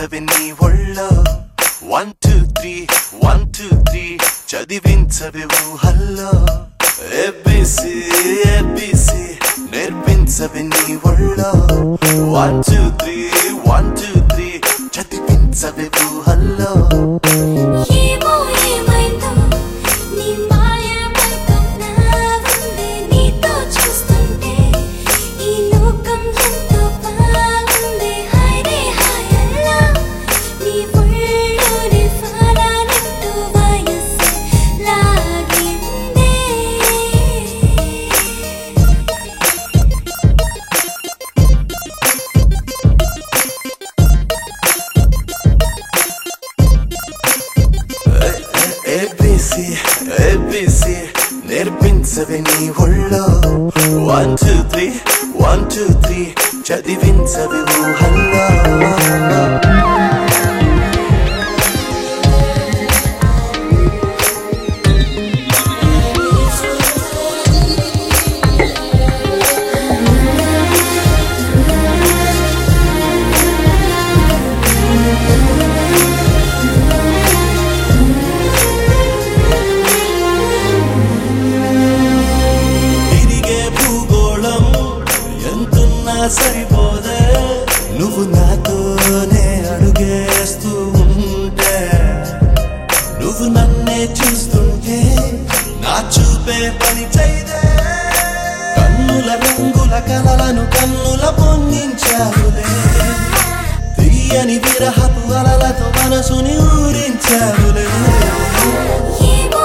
నేర్పించవి నీ ఒళ్ళో one two three one two three చదివించవి ఊహల్లో ఏబిసి ఏబిసి నేర్పించవి నీ ఒళ్ళో one two three one two three చదివించవి ఊహల్లో ఏమో ఏమైందో నీ మాయమైకం నా ఉందే నీతో చూస్తుంటే ఈ లోకం ఎంతో బాగుంది హైరే హాయల్లా నీ ఒళ్ళోనే ఫాలానంటూ వయస్సే లాగిందే ఏబిసి ఏబిసి నేర్పించవి నీ ఒళ్ళో one two three one two three చదివించవి ఊహల్లో తిరిగే భూగోళం ఎంతున్నా సరిపోదే నువ్వు నాతోనే అడుగేస్తూ ఉంటే నువ్వు నన్నే చూస్తుంటే నా చూపే పని చేయదే కన్నుల రంగుల కలలను కన్నుల పొందించావులే తీయని విరహపు అలలతో మనసుని ఊరించావులే ఏమో